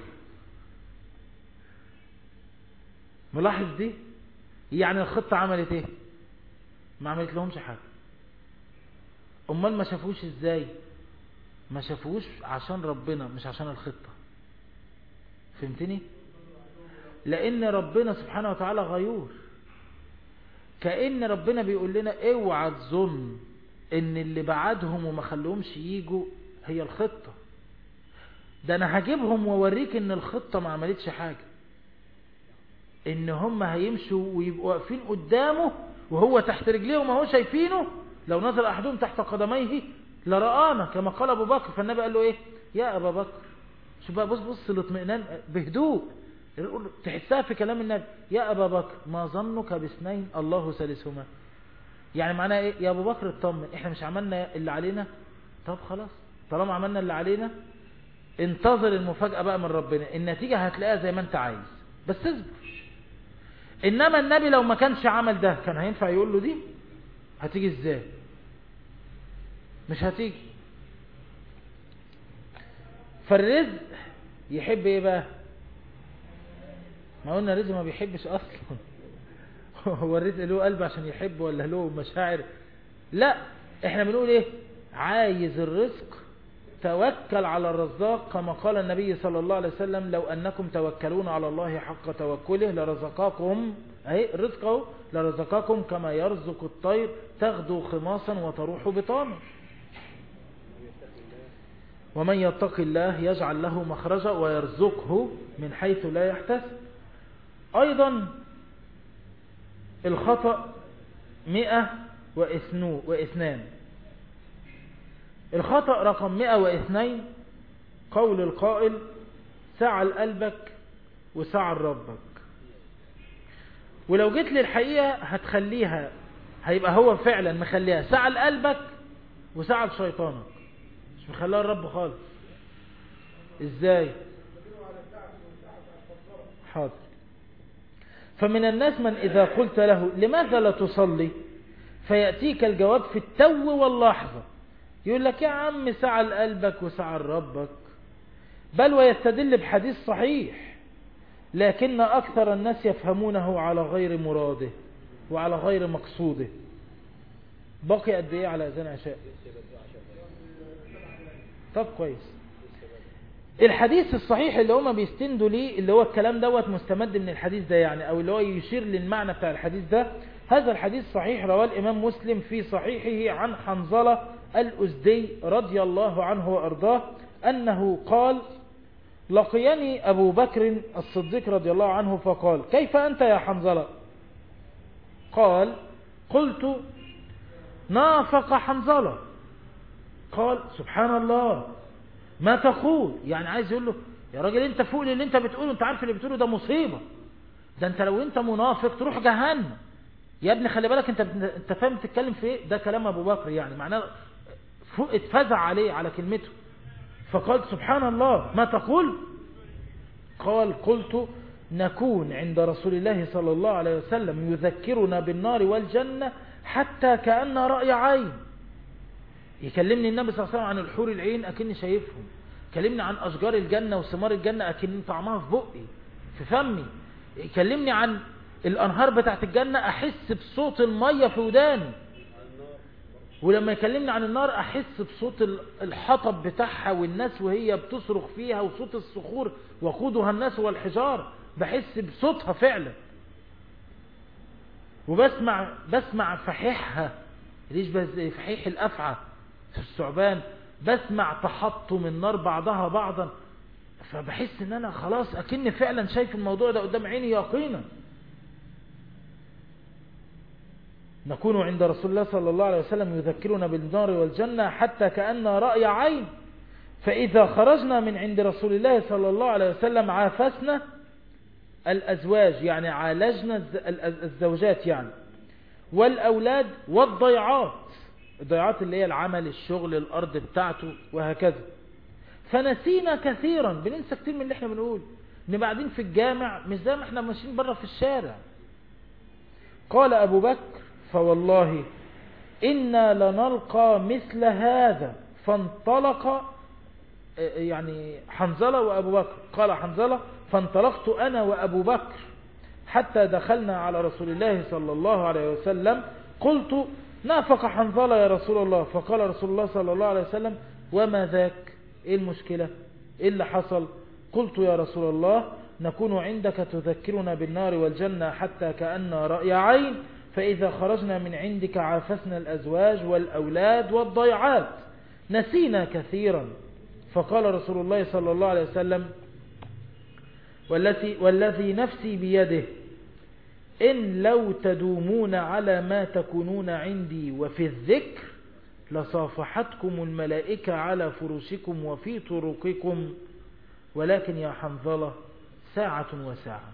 ملاحظ دي يعني الخطة عملت ايه ما عملت لهمش حاجة امال ما شافوش ازاي ما شافوش عشان ربنا مش عشان الخطة فهمتني لان ربنا سبحانه وتعالى غيور كأن ربنا بيقول لنا اوعى تظن ان اللي بعدهم وما خلوهمش يجوا هي الخطة ده انا هجيبهم واوريك ان الخطة ما عملتش حاجة ان هم هيمشوا ويبقوا واقفين قدامه وهو تحت رجليه وما هو شايفينه لو نزل احدهم تحت قدميه لرآنا كما قال ابو بكر فالنبي قال له ايه يا ابا بكر شوف بقى بص بص الاطمئنان بهدوء تحسها في كلام النبي يا ابا بكر ما ظنك باثنين الله ثالثهما يعني معناها ايه يا ابو بكر اطمن احنا مش عملنا اللي علينا طب خلاص طالما عملنا اللي علينا انتظر المفاجأة بقى من ربنا النتيجة هتلاقيها زي ما انت عايز بس اصبر انما النبي لو ما كانش عمل ده كان هينفع يقول له دي هتيجي ازاي مش هتيجي فالرزق يحب ايه بقى ما قلنا الرزق ما بيحبش اصلا هو الرزق له قلب عشان يحب ولا له مشاعر لا احنا بنقول ايه عايز الرزق توكل على الرزاق كما قال النبي صلى الله عليه وسلم لو أنكم توكلون على الله حق توكله لرزقاكم أي رزقه لرزقاكم كما يرزق الطير تغدو خماصا وتروح بطانا ومن يتق الله يجعل له مخرجا ويرزقه من حيث لا يحتسب أيضا الخطأ مئة واثنان الخطأ رقم 102 قول القائل سعى قلبك وسعى ربك ولو جيت للحقيقة هتخليها هيبقى هو فعلا مخليها سعى قلبك وسعى شيطانك مش مخليها الرب خالص ازاي حاضر فمن الناس من إذا قلت له لماذا لا تصلي فيأتيك الجواب في التو واللحظة يقول لك يا عم سعى قلبك وسعى ربك بل ويستدل بحديث صحيح لكن أكثر الناس يفهمونه على غير مراده وعلى غير مقصوده باقي قد ايه على اذان عشاء طب كويس الحديث الصحيح اللي هما بيستندوا ليه اللي هو الكلام دوت مستمد من الحديث ده يعني او اللي هو يشير للمعنى بتاع الحديث ده هذا الحديث صحيح رواه الامام مسلم في صحيحه عن حنظلة الأزدي رضي الله عنه وأرضاه أنه قال لقيني أبو بكر الصديق رضي الله عنه فقال كيف أنت يا حنظلة قال قلت نافق حنظلة قال سبحان الله ما تقول يعني عايز يقول له يا راجل انت فوق اللي انت بتقوله انت عارف اللي بتقوله ده مصيبة ده انت لو انت منافق تروح جهنم يا ابني خلي بالك انت انت فاهم تتكلم في ايه ده كلام ابو بكر يعني معناه فوق اتفزع عليه على كلمته فقال سبحان الله ما تقول قال قلت نكون عند رسول الله صلى الله عليه وسلم يذكرنا بالنار والجنة حتى كأن رأي عين يكلمني النبي صلى الله عليه وسلم عن الحور العين أكني شايفهم يكلمني عن أشجار الجنة وثمار الجنة أكني طعمها في بقي في فمي يكلمني عن الأنهار بتاعت الجنة أحس بصوت المية في وداني ولما يكلمني عن النار أحس بصوت الحطب بتاعها والناس وهي بتصرخ فيها وصوت الصخور وقودها الناس والحجار بحس بصوتها فعلا وبسمع بسمع فحيحها ليش فحيح الأفعى في الثعبان بسمع تحطم النار بعضها بعضا فبحس ان انا خلاص اكني فعلا شايف الموضوع ده قدام عيني يقينا نكون عند رسول الله صلى الله عليه وسلم يذكرنا بالنار والجنة حتى كأن رأي عين فإذا خرجنا من عند رسول الله صلى الله عليه وسلم عافسنا الأزواج يعني عالجنا الزوجات يعني والأولاد والضيعات الضيعات اللي هي العمل الشغل الأرض بتاعته وهكذا فنسينا كثيرا بننسى كتير من اللي احنا بنقول ان بعدين في الجامع مش زي ما احنا ماشيين بره في الشارع قال أبو بكر فوالله إنا لنلقى مثل هذا فانطلق يعني حنزلة وأبو بكر قال حنزلة فانطلقت أنا وأبو بكر حتى دخلنا على رسول الله صلى الله عليه وسلم قلت نافق حنظلة يا رسول الله فقال رسول الله صلى الله عليه وسلم وما ذاك ايه المشكلة ايه اللي حصل قلت يا رسول الله نكون عندك تذكرنا بالنار والجنة حتى كأن رأي عين فإذا خرجنا من عندك عافسنا الأزواج والأولاد والضيعات نسينا كثيرا فقال رسول الله صلى الله عليه وسلم والذي, والذي نفسي بيده إن لو تدومون على ما تكونون عندي وفي الذكر لصافحتكم الملائكة على فرشكم وفي طرقكم ولكن يا حنظلة ساعة وساعة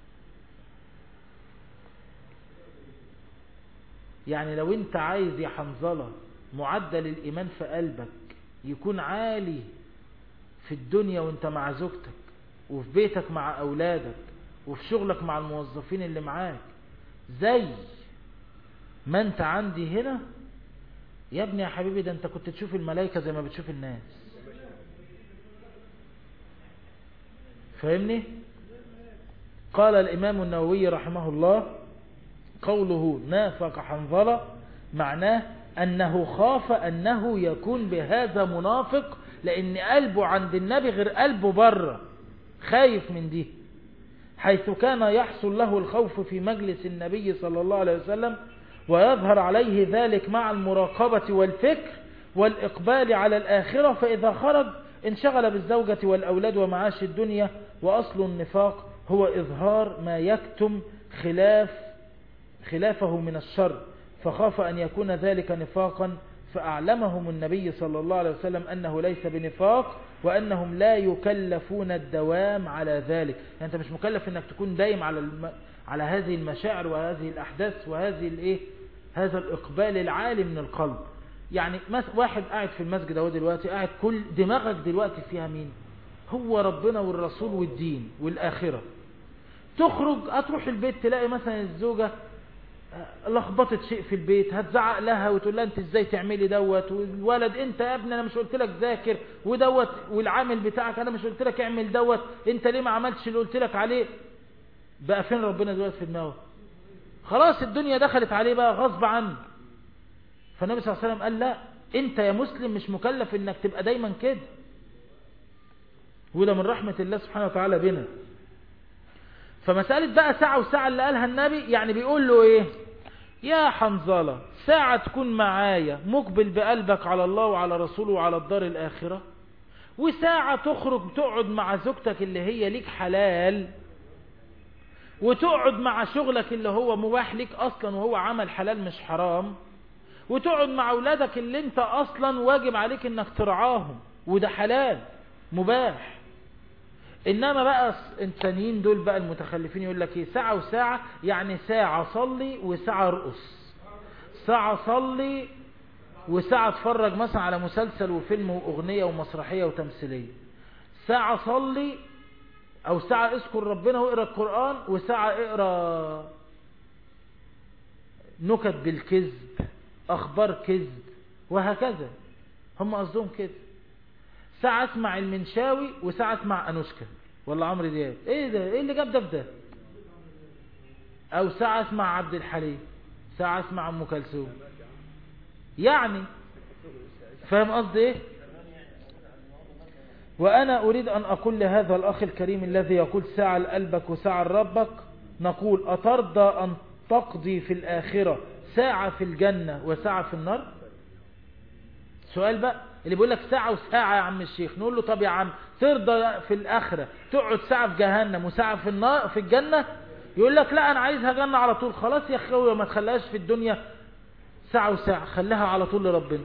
يعني لو انت عايز يا حنظلة معدل الإيمان في قلبك يكون عالي في الدنيا وانت مع زوجتك وفي بيتك مع أولادك وفي شغلك مع الموظفين اللي معاك زي ما انت عندي هنا يا ابني يا حبيبي ده انت كنت تشوف الملائكة زي ما بتشوف الناس فاهمني قال الإمام النووي رحمه الله قوله نافق حنظلة معناه أنه خاف أنه يكون بهذا منافق لأن قلبه عند النبي غير قلبه بره خايف من دي حيث كان يحصل له الخوف في مجلس النبي صلى الله عليه وسلم ويظهر عليه ذلك مع المراقبة والفكر والإقبال على الآخرة فإذا خرج انشغل بالزوجة والأولاد ومعاش الدنيا وأصل النفاق هو إظهار ما يكتم خلاف خلافه من الشر فخاف أن يكون ذلك نفاقا فأعلمهم النبي صلى الله عليه وسلم أنه ليس بنفاق وأنهم لا يكلفون الدوام على ذلك يعني أنت مش مكلف أنك تكون دايم على الم... على هذه المشاعر وهذه الأحداث وهذه الإيه هذا الإقبال العالي من القلب يعني واحد قاعد في المسجد اهو دلوقتي قاعد كل دماغك دلوقتي فيها مين هو ربنا والرسول والدين والآخرة تخرج هتروح البيت تلاقي مثلا الزوجة لخبطت شيء في البيت هتزعق لها وتقول لها انت ازاي تعملي دوت والولد انت يا ابني انا مش قلت لك ذاكر ودوت والعامل بتاعك انا مش قلت لك اعمل دوت انت ليه ما عملتش اللي قلت لك عليه بقى فين ربنا دلوقتي في دماغه خلاص الدنيا دخلت عليه بقى غصب عنه فالنبي صلى الله عليه وسلم قال لا انت يا مسلم مش مكلف انك تبقى دايما كده وده من رحمة الله سبحانه وتعالى بنا فمسألة بقى ساعة وساعة اللي قالها النبي يعني بيقول له ايه يا حنظلة ساعة تكون معايا مقبل بقلبك على الله وعلى رسوله وعلى الدار الآخرة وساعة تخرج تقعد مع زوجتك اللي هي ليك حلال وتقعد مع شغلك اللي هو مباح ليك اصلا وهو عمل حلال مش حرام وتقعد مع اولادك اللي انت اصلا واجب عليك انك ترعاهم وده حلال مباح انما بقى التانيين دول بقى المتخلفين يقول لك ايه ساعة وساعة يعني ساعة صلي وساعة ارقص ساعة صلي وساعة اتفرج مثلا على مسلسل وفيلم واغنية ومسرحية وتمثيلية ساعة صلي او ساعة اذكر ربنا واقرا القرآن وساعة اقرا نكت بالكذب اخبار كذب وهكذا هم قصدهم كده ساعة اسمع المنشاوي وساعة اسمع انوشكا ولا عمرو دياب ايه ده ايه اللي جاب ده في ده او ساعة اسمع عبد الحليم ساعة اسمع ام كلثوم يعني فاهم قصدي ايه وانا اريد ان اقول لهذا الاخ الكريم الذي يقول ساعة لقلبك وساعة لربك نقول اترضى ان تقضي في الاخرة ساعة في الجنة وساعة في النار سؤال بقى اللي بيقول لك ساعة وساعة يا عم الشيخ نقول له طب يا عم ترضى في الآخرة تقعد ساعة في جهنم وساعة في النار في الجنة يقول لك لا أنا عايزها جنة على طول خلاص يا أخوي ما تخليهاش في الدنيا ساعة وساعة خليها على طول لربنا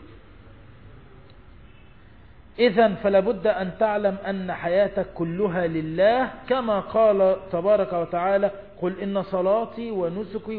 إذا فلا بد أن تعلم أن حياتك كلها لله كما قال تبارك وتعالى قل إن صلاتي ونسكي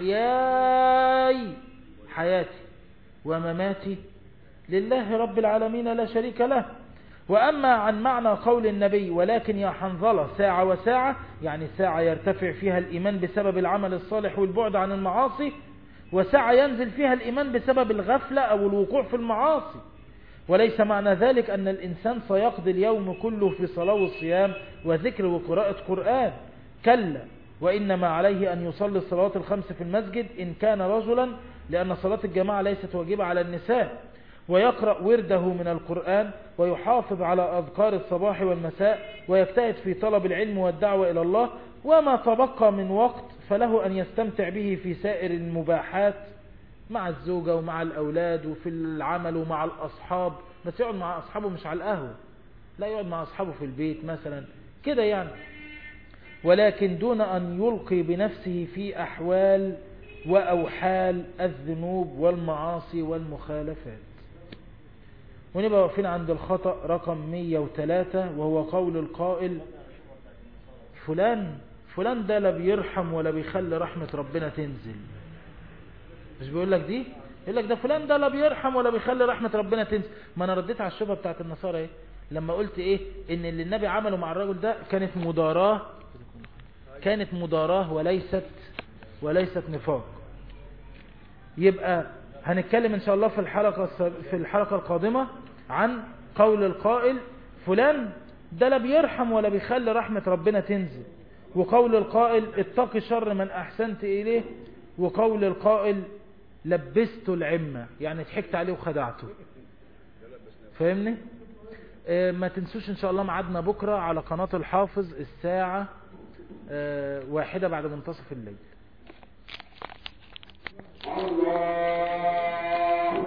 ومحياي حياتي ومماتي لله رب العالمين لا شريك له وأما عن معنى قول النبي ولكن يا حنظلة ساعة وساعة يعني ساعة يرتفع فيها الإيمان بسبب العمل الصالح والبعد عن المعاصي وساعة ينزل فيها الإيمان بسبب الغفلة أو الوقوع في المعاصي وليس معنى ذلك أن الإنسان سيقضي اليوم كله في صلاة وصيام وذكر وقراءة قرآن كلا وإنما عليه أن يصلي الصلوات الخمس في المسجد إن كان رجلا لأن صلاة الجماعة ليست واجبة على النساء ويقرأ ورده من القرآن ويحافظ على أذكار الصباح والمساء ويجتهد في طلب العلم والدعوة إلى الله وما تبقى من وقت فله أن يستمتع به في سائر المباحات مع الزوجة ومع الأولاد وفي العمل ومع الأصحاب بس يقعد مع أصحابه مش على القهوة لا يقعد مع أصحابه في البيت مثلا كده يعني ولكن دون أن يلقي بنفسه في أحوال وأوحال الذنوب والمعاصي والمخالفات ونبقى واقفين عند الخطأ رقم 103 وهو قول القائل فلان فلان ده لا بيرحم ولا بيخلي رحمة ربنا تنزل مش بيقول لك دي يقول لك ده فلان ده لا بيرحم ولا بيخلي رحمة ربنا تنزل ما انا رديت على الشبهه بتاعت النصارى ايه لما قلت ايه ان اللي النبي عمله مع الرجل ده كانت مداراة كانت مداراة وليست وليست نفاق يبقى هنتكلم ان شاء الله في الحلقة في الحلقة القادمة عن قول القائل فلان ده لا بيرحم ولا بيخلي رحمة ربنا تنزل وقول القائل اتقي شر من احسنت اليه وقول القائل لبست العمة يعني ضحكت عليه وخدعته فاهمني اه ما تنسوش ان شاء الله معادنا بكرة على قناة الحافظ الساعة اه واحدة بعد منتصف الليل الله